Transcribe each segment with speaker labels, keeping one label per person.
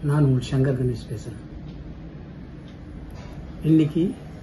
Speaker 1: நான் உங்கள் சங்கர் கணேஷ் பேசுகிறேன் இன்னைக்கு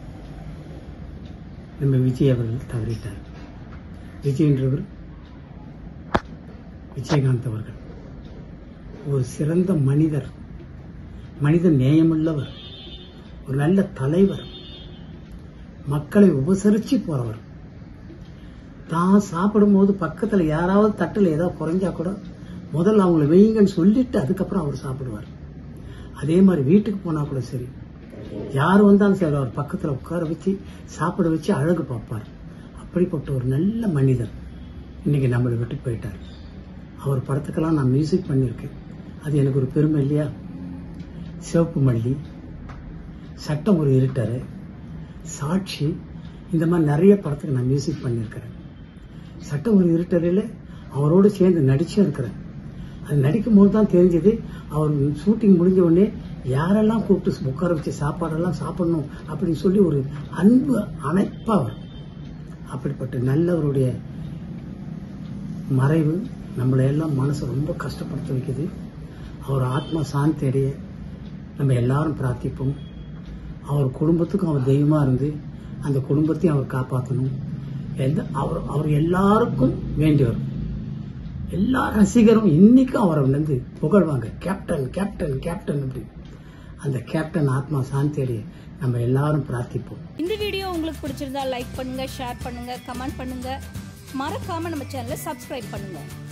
Speaker 1: நம்ம விஜய் அவர்கள் தவறிட்டார் விஜய்ன்றவர் விஜயகாந்த் அவர்கள் ஒரு சிறந்த மனிதர் மனித நேயமுள்ளவர் ஒரு நல்ல தலைவர் மக்களை உபசரிச்சு போறவர் தான் சாப்பிடும்போது பக்கத்துல யாராவது தட்டுல ஏதாவது குறைஞ்சா கூட முதல்ல அவங்கள வெய்யுங்கன்னு சொல்லிட்டு அதுக்கப்புறம் அவர் சாப்பிடுவார் அதே மாதிரி வீட்டுக்கு போனா கூட சரி யார் வந்தாலும் சரி அவர் பக்கத்துல உட்கார வச்சு சாப்பிட வச்சு அழகு பார்ப்பார் அப்படிப்பட்ட ஒரு நல்ல மனிதர் இன்னைக்கு நம்மளை விட்டு போயிட்டார் அவர் படத்துக்கெல்லாம் நான் மியூசிக் பண்ணியிருக்கேன் அது எனக்கு ஒரு பெருமை இல்லையா சிவப்பு மல்லி சட்டம் ஒரு இருட்டரு சாட்சி இந்த மாதிரி நிறைய படத்துக்கு நான் மியூசிக் பண்ணியிருக்கிறேன் சட்டம் ஒரு இருட்டரில் அவரோடு சேர்ந்து நடிச்சும் இருக்கிறேன் அது நடிக்கும் போது தான் தெரிஞ்சது அவர் ஷூட்டிங் முடிஞ்ச உடனே யாரெல்லாம் கூப்பிட்டு உட்கார வச்சு சாப்பாடெல்லாம் சாப்பிடணும் அப்படின்னு சொல்லி ஒரு அன்பு அணைப்பா அவர் அப்படிப்பட்ட நல்லவருடைய மறைவு நம்மளை எல்லாம் மனசை ரொம்ப கஷ்டப்படுத்த வைக்குது அவர் ஆத்மா சாந்தி அடைய நம்ம எல்லாரும் பிரார்த்திப்போம் அவர் குடும்பத்துக்கும் அவர் தெய்வமா இருந்து அந்த குடும்பத்தையும் அவர் காப்பாற்றணும் எந்த அவர் அவர் எல்லாருக்கும் வேண்டியவர் எல்லா ரசிகரும் இன்னைக்கும் அவரை வந்து புகழ்வாங்க கேப்டன் கேப்டன் கேப்டன் அப்படி அந்த கேப்டன் ஆத்மா சாந்தி அடைய நம்ம எல்லாரும் பிரார்த்திப்போம்
Speaker 2: இந்த வீடியோ உங்களுக்கு பிடிச்சிருந்தா லைக் பண்ணுங்க ஷேர் பண்ணுங்க கமெண்ட் பண்ணுங்க மறக்காம நம்ம சேனலை சப்ஸ்கிரைப் பண்ணுங்க